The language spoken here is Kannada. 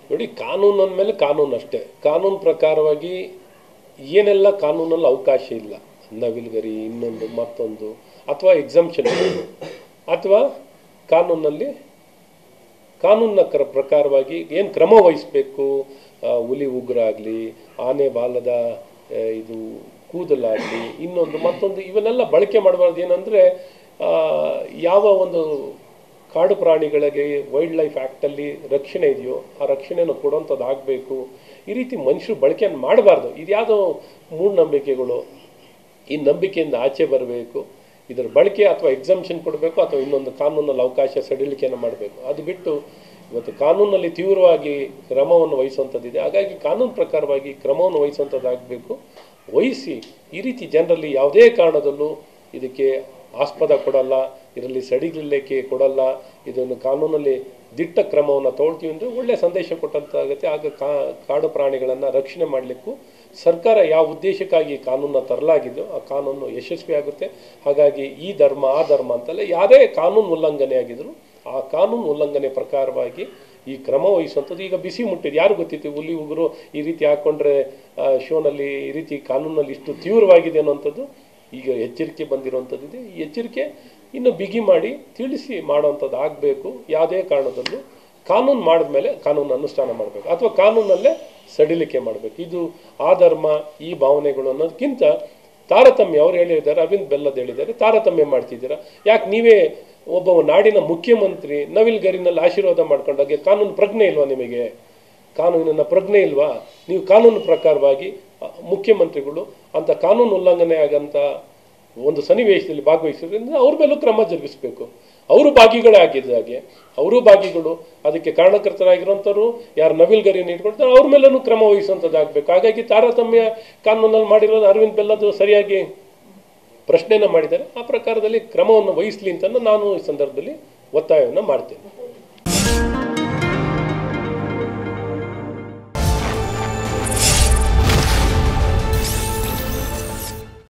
ನೋಡಿ ಕಾನೂನು ಅಂದಮೇಲೆ ಕಾನೂನು ಅಷ್ಟೇ ಕಾನೂನು ಪ್ರಕಾರವಾಗಿ ಏನೆಲ್ಲ ಕಾನೂನಲ್ಲಿ ಅವಕಾಶ ಇಲ್ಲ ನವಿಲ್ಗರಿ ಇನ್ನೊಂದು ಮತ್ತೊಂದು ಅಥವಾ ಎಕ್ಸಮ್ಷನ್ ಅಥವಾ ಕಾನೂನಲ್ಲಿ ಕಾನೂನಿನ ಕ್ರ ಪ್ರಕಾರವಾಗಿ ಏನು ಕ್ರಮ ವಹಿಸಬೇಕು ಹುಲಿ ಉಗ್ರ ಆಗಲಿ ಆನೆ ಬಾಲದ ಆ, ಇದು ಕೂದಲಾಗಲಿ ಇನ್ನೊಂದು ಮತ್ತೊಂದು ಇವನ್ನೆಲ್ಲ ಬಳಕೆ ಮಾಡಬಾರ್ದು ಏನಂದರೆ ಯಾವ ಒಂದು ಕಾಡು ಪ್ರಾಣಿಗಳಿಗೆ ವೈಲ್ಡ್ ಲೈಫ್ ಆ್ಯಕ್ಟಲ್ಲಿ ರಕ್ಷಣೆ ಇದೆಯೋ ಆ ರಕ್ಷಣೆಯನ್ನು ಕೊಡುವಂಥದ್ದು ಆಗಬೇಕು ಈ ರೀತಿ ಮನುಷ್ಯರು ಬಳಕೆಯನ್ನು ಮಾಡಬಾರ್ದು ಇದ್ಯಾವುದೋ ಮೂಢನಂಬಿಕೆಗಳು ಈ ನಂಬಿಕೆಯಿಂದ ಆಚೆ ಬರಬೇಕು ಇದರ ಬಳಕೆ ಅಥವಾ ಎಕ್ಸಮ್ಷನ್ ಕೊಡಬೇಕು ಅಥವಾ ಇನ್ನೊಂದು ಕಾನೂನಲ್ಲಿ ಅವಕಾಶ ಸಡಿಲಿಕೆಯನ್ನು ಮಾಡಬೇಕು ಅದು ಬಿಟ್ಟು ಇವತ್ತು ಕಾನೂನಲ್ಲಿ ತೀವ್ರವಾಗಿ ಕ್ರಮವನ್ನು ವಹಿಸುವಂಥದ್ದಿದೆ ಹಾಗಾಗಿ ಕಾನೂನು ಪ್ರಕಾರವಾಗಿ ಕ್ರಮವನ್ನು ವಹಿಸುವಂಥದ್ದಾಗಬೇಕು ವಹಿಸಿ ಈ ರೀತಿ ಜನರಲ್ಲಿ ಯಾವುದೇ ಕಾರಣದಲ್ಲೂ ಇದಕ್ಕೆ ಆಸ್ಪದ ಕೊಡಲ್ಲ ಇದರಲ್ಲಿ ಸಡಿಲಿಕ್ಕೆ ಕೊಡಲ್ಲ ಇದನ್ನು ಕಾನೂನಲ್ಲಿ ದಿಟ್ಟ ಕ್ರಮವನ್ನು ತಗೊಳ್ತೀವಿ ಅಂದರೆ ಒಳ್ಳೆಯ ಸಂದೇಶ ಕೊಟ್ಟಂತಾಗುತ್ತೆ ಆಗ ಕಾ ಕಾಡು ಪ್ರಾಣಿಗಳನ್ನು ರಕ್ಷಣೆ ಮಾಡಲಿಕ್ಕೂ ಸರ್ಕಾರ ಯಾವ ಉದ್ದೇಶಕ್ಕಾಗಿ ಕಾನೂನನ್ನ ತರಲಾಗಿದೆಯೋ ಆ ಕಾನೂನು ಯಶಸ್ವಿ ಆಗುತ್ತೆ ಹಾಗಾಗಿ ಈ ಧರ್ಮ ಆ ಧರ್ಮ ಅಂತಲ್ಲ ಯಾರೇ ಕಾನೂನು ಉಲ್ಲಂಘನೆ ಆಗಿದ್ರು ಆ ಕಾನೂನು ಉಲ್ಲಂಘನೆ ಪ್ರಕಾರವಾಗಿ ಈ ಕ್ರಮ ವಹಿಸುವಂಥದ್ದು ಈಗ ಬಿಸಿ ಮುಟ್ಟಿದ್ದು ಯಾರು ಗೊತ್ತಿತ್ತು ಹುಲಿ ಉಗುರು ಈ ರೀತಿ ಹಾಕ್ಕೊಂಡ್ರೆ ಆ, ಶೋನಲ್ಲಿ ಈ ರೀತಿ ಕಾನೂನಲ್ಲಿ ಇಷ್ಟು ತೀವ್ರವಾಗಿದೆ ಅನ್ನುವಂಥದ್ದು ಈಗ ಎಚ್ಚರಿಕೆ ಬಂದಿರುವಂಥದ್ದಿದೆ ಈ ಎಚ್ಚರಿಕೆ ಇನ್ನು ಬಿಗಿ ಮಾಡಿ ತಿಳಿಸಿ ಮಾಡುವಂಥದ್ದು ಆಗಬೇಕು ಯಾವುದೇ ಕಾರಣದಲ್ಲೂ ಕಾನೂನು ಮಾಡಿದ್ಮೇಲೆ ಕಾನೂನು ಅನುಷ್ಠಾನ ಮಾಡಬೇಕು ಅಥವಾ ಕಾನೂನಲ್ಲೇ ಸಡಿಲಿಕೆ ಮಾಡಬೇಕು ಇದು ಆ ಧರ್ಮ ಈ ಭಾವನೆಗಳು ಅನ್ನೋದಕ್ಕಿಂತ ತಾರತಮ್ಯ ಅವ್ರು ಹೇಳಿದ್ದಾರೆ ಅರವಿಂದ್ ಬೆಲ್ಲದ್ ಹೇಳಿದ್ದಾರೆ ತಾರತಮ್ಯ ಮಾಡ್ತಿದ್ದೀರಾ ಯಾಕೆ ನೀವೇ ಒಬ್ಬ ನಾಡಿನ ಮುಖ್ಯಮಂತ್ರಿ ನವಿಲ್ ಗರಿನಲ್ಲಿ ಆಶೀರ್ವಾದ ಮಾಡ್ಕೊಂಡಾಗೆ ಕಾನೂನು ಪ್ರಜ್ಞೆ ಇಲ್ವಾ ನಿಮಗೆ ಕಾನೂನಿನ ಪ್ರಜ್ಞೆ ಇಲ್ವಾ ನೀವು ಕಾನೂನು ಪ್ರಕಾರವಾಗಿ ಅ, ಮುಖ್ಯಮಂತ್ರಿಗಳು ಅಂತ ಕಾನೂನು ಉಲ್ಲಂಘನೆ ಆಗಂತ ಒಂದು ಸನ್ನಿವೇಶದಲ್ಲಿ ಭಾಗವಹಿಸೋದ್ರಿಂದ ಅವ್ರ ಮೇಲೂ ಕ್ರಮ ಜರುಗಿಸಬೇಕು ಅವರು ಭಾಗಿಗಳೇ ಆಗಿದ್ದ ಹಾಗೆ ಅವರು ಭಾಗಿಗಳು ಅದಕ್ಕೆ ಕಾರಣಕರ್ತರಾಗಿರೋಂಥವ್ರು ಯಾರು ನವಿಲ್ ಗರಿಯನ್ನು ಇಟ್ಕೊಳ್ತಾರೆ ಅವ್ರ ಮೇಲೂ ಕ್ರಮ ವಹಿಸುವಂಥದ್ದಾಗಬೇಕು ಹಾಗಾಗಿ ತಾರತಮ್ಯ ಕಾನೂನಲ್ಲಿ ಮಾಡಿರೋದು ಅರವಿಂದ್ ಬೆಲ್ಲದು ಸರಿಯಾಗಿ ಪ್ರಶ್ನೆನ ಮಾಡಿದ್ದಾರೆ ಆ ಪ್ರಕಾರದಲ್ಲಿ ಕ್ರಮವನ್ನು ವಹಿಸಲಿ ಅಂತ ನಾನು ಈ ಸಂದರ್ಭದಲ್ಲಿ ಒತ್ತಾಯವನ್ನು ಮಾಡ್ತೇನೆ